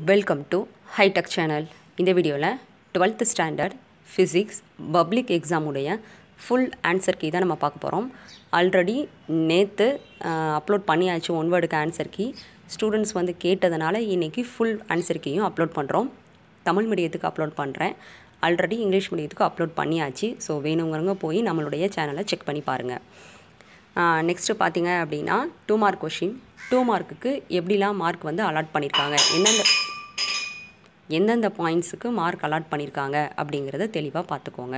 welcome to hitech channel இந்த வீடியோவில் twelfth standard physics public எக்ஸாமுடைய ஃபுல் ஆன்சர் கீ தான் நம்ம பார்க்க போகிறோம் ஆல்ரெடி நேற்று அப்லோட் பண்ணியாச்சு ஒன் வேர்டுக்கு ஆன்சர் கீ ஸ்டூடெண்ட்ஸ் வந்து கேட்டதுனால இன்றைக்கி ஃபுல் ஆன்சர் கீயும் அப்லோட் பண்ணுறோம் தமிழ் மீடியத்துக்கு அப்லோட் பண்ணுறேன் ஆல்ரெடி இங்கிலீஷ் மீடியத்துக்கு அப்லோட் பண்ணியாச்சு ஸோ வேணுங்கிறவங்க போய் நம்மளுடைய சேனலை செக் பண்ணி பாருங்கள் நெக்ஸ்ட்டு பார்த்தீங்க அப்படின்னா டூ மார்க் கொஷின் டூ மார்க்குக்கு எப்படிலாம் மார்க் வந்து அலாட் பண்ணியிருக்காங்க எந்தெந்த எந்தெந்த பாயிண்ட்ஸுக்கு மார்க் அலாட் பண்ணியிருக்காங்க அப்படிங்கிறத தெளிவாக பார்த்துக்கோங்க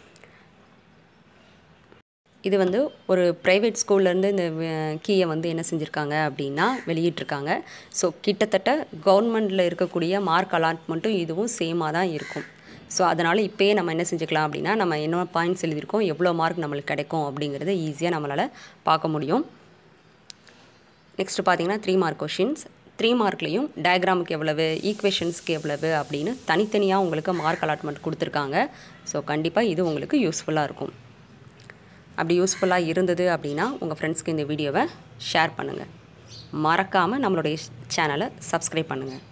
இது வந்து ஒரு ப்ரைவேட் ஸ்கூல்லேருந்து இந்த கீயை வந்து என்ன செஞ்சுருக்காங்க அப்படின்னா வெளியிட்ருக்காங்க ஸோ கிட்டத்தட்ட கவர்மெண்ட்டில் இருக்கக்கூடிய மார்க் அலாட்மெண்ட்டும் இதுவும் சேமாக தான் இருக்கும் ஸோ அதனால் இப்போயே நம்ம என்ன செஞ்சுக்கலாம் அப்படின்னா நம்ம என்ன பாயிண்ட்ஸ் எழுதியிருக்கோம் எவ்வளோ மார்க் நம்மளுக்கு கிடைக்கும் அப்படிங்கிறத ஈஸியாக நம்மளால் பார்க்க முடியும் நெக்ஸ்ட்டு பார்த்தீங்கன்னா த்ரீ மார்க் கொஷின்ஸ் த்ரீ மார்க்லேயும் டயக்ராமுக்கு எவ்வளவு ஈக்குவேஷன்ஸ்க்கு எவ்வளவு அப்படின்னு தனித்தனியாக உங்களுக்கு மார்க் அலாட்மெண்ட் கொடுத்துருக்காங்க ஸோ கண்டிப்பாக இது உங்களுக்கு யூஸ்ஃபுல்லாக இருக்கும் அப்படி யூஸ்ஃபுல்லாக இருந்தது அப்படின்னா உங்கள் ஃப்ரெண்ட்ஸ்க்கு இந்த வீடியோவை ஷேர் பண்ணுங்கள் மறக்காமல் நம்மளுடைய சேனலை சப்ஸ்கிரைப் பண்ணுங்கள்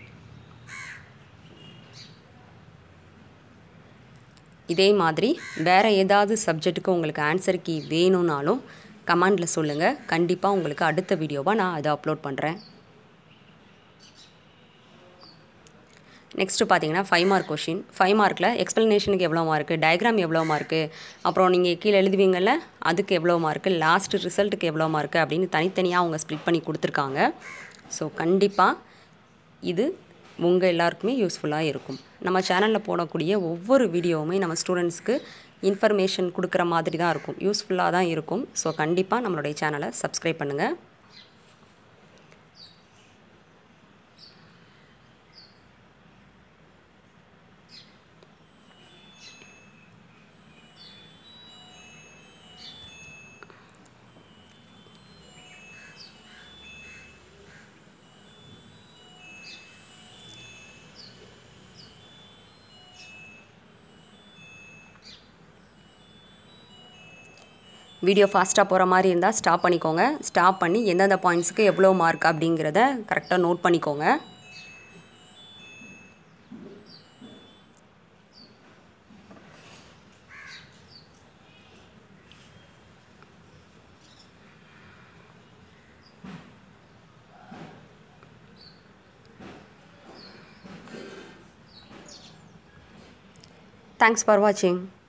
இதே மாதிரி வேறு ஏதாவது சப்ஜெக்ட்டுக்கு உங்களுக்கு ஆன்சர் கீ வேணும்னாலும் கமெண்டில் சொல்லுங்கள் கண்டிப்பாக உங்களுக்கு அடுத்த வீடியோவாக நான் அதை அப்லோட் பண்ணுறேன் நெக்ஸ்ட்டு பார்த்தீங்கன்னா ஃபைவ் மார்க் கொஷின் ஃபைவ் மார்க்கில் எக்ஸ்ப்ளனேஷனுக்கு எவ்வளோ மார்க்கு டயக்ராம் எவ்வளோ மார்க்கு அப்புறம் நீங்கள் கீழே எழுதுவீங்கள்ல அதுக்கு எவ்வளோ மார்க்கு லாஸ்ட்டு ரிசல்ட்டுக்கு எவ்வளோ மார்க்கு அப்படின்னு தனித்தனியாக அவங்க ஸ்ப்ளிட் பண்ணி கொடுத்துருக்காங்க ஸோ கண்டிப்பாக இது உங்கள் எல்லாருக்குமே யூஸ்ஃபுல்லாக இருக்கும் நம்ம சேனலில் போடக்கூடிய ஒவ்வொரு வீடியோவுமே நம்ம ஸ்டூடெண்ட்ஸ்க்கு இன்ஃபர்மேஷன் கொடுக்குற மாதிரி தான் இருக்கும் யூஸ்ஃபுல்லாக தான் இருக்கும் ஸோ கண்டிப்பாக நம்மளுடைய சேனலை சப்ஸ்கிரைப் பண்ணுங்கள் வீடியோ ஃபாஸ்ட்டாக போகிற மாதிரி இருந்தால் ஸ்டாப் பண்ணிக்கோங்க ஸ்டாப் பண்ணி எந்தெந்த பாயிண்ட்ஸுக்கு எவ்வளோ மார்க் அப்படிங்கிறத கரெக்டாக நோட் பண்ணிக்கோங்க தேங்க்ஸ் ஃபார் வாட்சிங்